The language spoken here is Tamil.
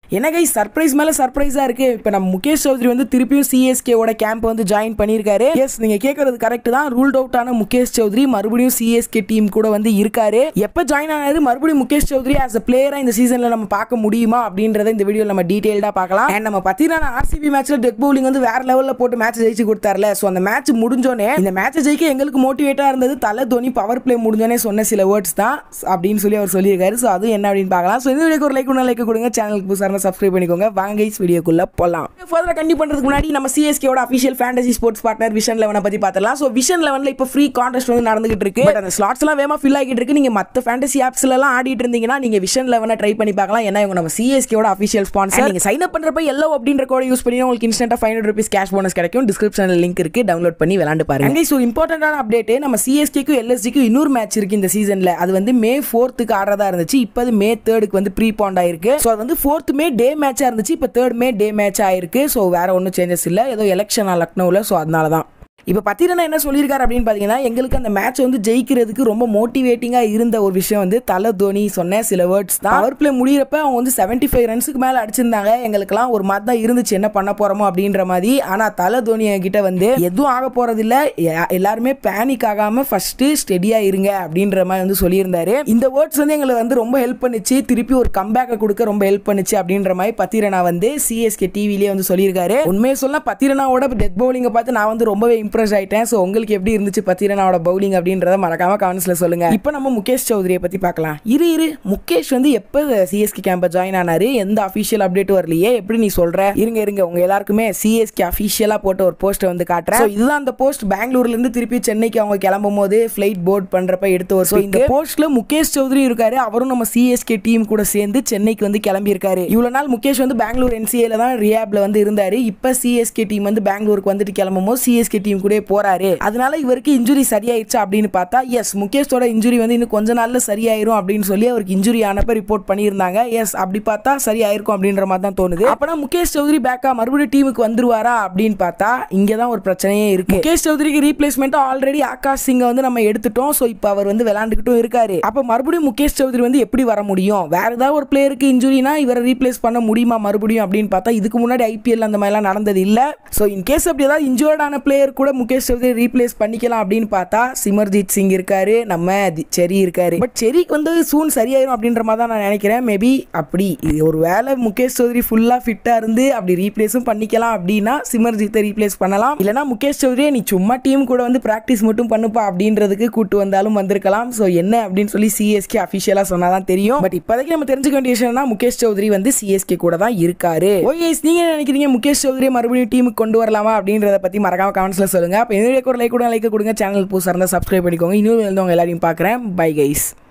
என்ன கை சர்ப்ரைஸ் மேல சர்ப்ரைஸா இருக்கு இப்போ நம்ம முகேஷ் சௌத்ரி வந்து திருப்பியும் சிஎஸ்கேவோட கேம்ப் வந்து ஜாயின் பண்ணியிருக்காரு எஸ் நீங்க கேட்கறது கரெக்ட் தான் ரூல்ட் அவுட் ஆன முகேஷ் சௌத்ரி மறுபடியும் சிஎஸ்கே டீம் கூட வந்து இருக்காரு எப்போ ஜாயின் ஆனாரு மறுபடியும் முகேஷ் சௌத்ரி ஆஸ் அ பிளேயரா இந்த சீசன்ல நம்ம பார்க்க முடியுமா அப்படின்றத இந்த வீடியோ நம்ம டீடைல்டா பார்க்கலாம் அண்ட் நம்ம பத்திரான ஆர்சிபி மேட்ச்ல டெக் பவுலிங் வந்து வேற லெவல்ல போட்டு மேட்ச் ஜெயிச்சு கொடுத்தாருல ஸோ அந்த மேட்ச் முடிஞ்சோனே இந்த மேட்ச் ஜெயிக்க எங்களுக்கு மோட்டிவேட்டா இருந்தது தலை தோனி பவர் பிளே முடிஞ்சோனே சொன்ன சில வேர்ட்ஸ் தான் அப்படின்னு சொல்லி அவர் சொல்லியிருக்காரு ஸோ அது என்ன அப்படின்னு பார்க்கலாம் ஸோ இந்த வீடியோக்கு ஒரு லைக் ஒன்று லைக் கொடுங்க சேனலுக்கு புதுசாக சப்ஸ்கிரைப் பண்ணிக்கோங்க வாங்க இஸ் வீடியோக்குள்ள போகலாம் ஃபர்தராக கண்டிப்பாக பண்ணுறதுக்கு முன்னாடி நம்ம சிஎஸ்கேவோட official fantasy sports partner Vision லெவனை பற்றி பார்த்துலாம் ஸோ விஷன் லெவனில் இப்போ ஃப்ரீ கான்டெஸ்ட் வந்து நடந்துகிட்டு இருக்கு But அந்த ஸ்லாட்ஸ் எல்லாம் வேகமாக ஃபில் ஆகிட்டு இருக்கு நீங்கள் மற்ற ஃபேண்டசி ஆப்ஸ்லாம் ஆடிட்டு இருந்தீங்கன்னா நீங்கள் விஷன் லெவனை ட்ரை பண்ணி பார்க்கலாம் ஏன்னா இவங்க நம்ம சிஎஸ்கேவோட அஃபிஷியல் ஸ்பான்சர் நீங்கள் சைன் அப் பண்ணுறப்ப எல்லோ அப்படின்ற கோட யூஸ் பண்ணி உங்களுக்கு இன்ஸ்டன்ட்டாக five hundred rupees cash bonus கிடைக்கும் டிஸ்கிரிப்ஷனில் லிங்க் இருக்கு டவுன்லோட் பண்ணி விளாண்டு பாருங்க ஸோ இம்பார்ட்டன்டான அப்டேட் நம்ம சிஎஸ்கேக்கும் எல்எஸ்டிக்கும் இன்னொரு மேட்ச் இருக்கு இந்த சீசனில் அது வந்து மே ஃபோர்த்துக்கு ஆடுறதா இருந்துச்சு இப்போ அது மே தேர்டுக்கு வந்து ப்ரீ பாண்ட் ஆயிருக்கு ஸோ அது வந்து ஃபோர்த் மே டே மேட்சாக இருந்துச்சு இப்போ தேர்ட் மே டே மேட்ச் ஆயிருக்கு ஸோ வேற ஒன்றும் சேஞ்சஸ் இல்லை ஏதோ எலெக்ஷன் லக்னோவில் ஸோ அதனால தான் இப்போ பத்திரனா என்ன சொல்லியிருக்காரு அப்படின்னு பார்த்தீங்கன்னா எங்களுக்கு அந்த மேட்ச் வந்து ஜெயிக்கிறதுக்கு ரொம்ப மோட்டிவேட்டிங்காக இருந்த ஒரு விஷயம் வந்து தலை தோனி சொன்ன சில வேர்ட்ஸ் தான் பவர் பிளே முடியிறப்ப அவங்க வந்து செவன்ட்டி ஃபைவ் ரன்ஸுக்கு மேலே அடிச்சிருந்தாங்க எங்களுக்குலாம் ஒரு மாதிரி தான் இருந்துச்சு என்ன பண்ண போகிறோமோ அப்படின்ற மாதிரி ஆனால் தலை தோனி என்கிட்ட வந்து எதுவும் ஆக போகிறதில்ல எல்லாருமே பேனிக் ஆகாமல் ஃபஸ்ட்டு ஸ்டெடியாக இருங்க அப்படின்ற மாதிரி வந்து சொல்லியிருந்தாரு இந்த வேர்ட்ஸ் வந்து எங்களுக்கு வந்து ரொம்ப ஹெல்ப் பண்ணுச்சு திருப்பி ஒரு கம்பேக்கை கொடுக்க ரொம்ப ஹெல்ப் பண்ணுச்சு அப்படின்ற மாதிரி பத்திரனா வந்து சிஎஸ்கே டிவிலேயே வந்து சொல்லியிருக்காரு உண்மையை சொல்ல பத்திரனாவோட டெத் பவுலிங்கை பார்த்து நான் வந்து ரொம்பவே இம்ப்ரெஸ் ஆயிட்டேன் ஸோ உங்களுக்கு எப்படி இருந்துச்சு பத்திரனாவோட பவுலிங் அப்படின்றத மறக்காம கமெண்ட்ஸ்ல சொல்லுங்க இப்போ நம்ம முகேஷ் சௌத்ரியை பத்தி பார்க்கலாம் இரு இரு முகேஷ் வந்து எப்போ சிஎஸ்கே கேம்ப ஜாயின் ஆனாரு எந்த அஃபிஷியல் அப்டேட் வரலையே எப்படி நீ சொல்ற இருங்க இருங்க உங்க எல்லாருக்குமே சிஎஸ்கே அஃபிஷியலா போட்ட ஒரு போஸ்ட்டை வந்து காட்டுறேன் So, இதுதான் அந்த போஸ்ட் பெங்களூர்ல இருந்து திருப்பி சென்னைக்கு அவங்க கிளம்பும் போது ஃபிளைட் போர்ட் பண்றப்ப எடுத்த ஒரு So, இந்த போஸ்ட்ல முகேஷ் சௌத்ரி இருக்காரு அவரும் நம்ம சிஎஸ்கே டீம் கூட சேர்ந்து சென்னைக்கு வந்து கிளம்பி இருக்காரு இவ்வளவு நாள் முகேஷ் வந்து பெங்களூர் என்சிஏல தான் ரியாப்ல வந்து இருந்தாரு இப்ப சிஎஸ்கே டீம் வந்து பெங்களூருக்கு வந்துட்டு கிளம்பும் போது சிஎஸ்கே டீம் கூட போறாரு அதனால இவருக்கு இன்ஜுரி சரியாயிடுச்சா அப்படின்னு பார்த்தா எஸ் முகேஷோட இன்ஜுரி வந்து இன்னும் கொஞ்ச நாள்ல சரியாயிரும் அப்படின்னு சொல்லி அவருக்கு இன்ஜுரி ஆனப்ப ரிப்போர்ட் பண்ணியிருந்தாங்க எஸ் அப்படி பார்த்தா சரியாயிருக்கும் அப்படின்ற மாதிரி தான் தோணுது அப்பனா முகேஷ் சௌத்ரி பேக்கா மறுபடியும் டீமுக்கு வந்துருவாரா அப்படின்னு பார்த்தா இங்க தான் ஒரு பிரச்சனையே இருக்கு முகேஷ் சௌத்ரிக்கு ரீப்ளேஸ்மெண்ட் ஆல்ரெடி ஆகாஷ் சிங்கை வந்து நம்ம எடுத்துட்டோம் ஸோ இப்போ அவர் வந்து விளையாண்டுக்கிட்டும் இருக்காரு அப்போ மறுபடியும் முகேஷ் சௌத்ரி வந்து எப்படி வர முடியும் வேற ஏதாவது ஒரு பிளேயருக்கு இன்ஜுரினா இவரை ரீப்ளேஸ் பண்ண முடியுமா மறுபடியும் அப்படின்னு பார்த்தா இதுக்கு முன்னாடி ஐபிஎல் அந்த மாதிரிலாம் நடந்தது இல்லை ஸோ இன்கேஸ் அப்படி ஏதாவது இன்ஜூர்டான பிளேயர் கூட முகேஷ் சௌத்ரி ரீப்ளேஸ் பண்ணிக்கலாம் அப்படின்னு பார்த்தா சிமர்ஜித் சிங் இருக்காரு நம்ம தி- செரி இருக்காரு பட் செரிக்கு வந்து சூன் சரியாயிரும் அப்படின்ற மாதிரி தான் நான் நினைக்கிறேன் மேபி அப்படி இது ஒரு வேளை முகேஷ் சௌத்ரி ஃபுல்லாக ஃபிட்டாக இருந்து அப்படி ரீப்ளேஸும் பண்ணிக்கலாம் அப்படின்னா சிமர்ஜித்தை ரீப்ளேஸ் பண்ணலாம் இல்லைனா முகேஷ் சௌத்ரியை நீ சும்மா டீம் கூட வந்து ப்ராக்டிஸ் மட்டும் பண்ணுப்பா அப்படின்றதுக்கு கூட்டு வந்தாலும் வந்திருக்கலாம் ஸோ என்ன அப்படின்னு சொல்லி சிஎஸ்கே அஃபிஷியலாக சொன்னால் தான் தெரியும் பட் இப்போதைக்கு நம்ம தெரிஞ்சுக்க வேண்டிய விஷயம்னா முகேஷ் சௌத்ரி வந்து சிஎஸ்கே கூட தான் இருக்காரு ஓகே நீங்க என்ன நினைக்கிறீங்க முகேஷ் சௌத்ரி மறுபடியும் டீமுக்கு கொண்டு வரலாமா அப்படின்றத பத்தி மறக்காம கமெண்ட்ஸ்ல சொல்லுங்க அப்போ இந்த வீடியோக்கு ஒரு லைக் கொடுங்க லைக் கொடுங்க சேனல் புதுசாக இருந்தால் சப்ஸ்கிரைப் பண்ணிக்கோங்க இன்னும் வந்து உங்க எல்லாரையும் பார்க்குறேன் பை கைஸ்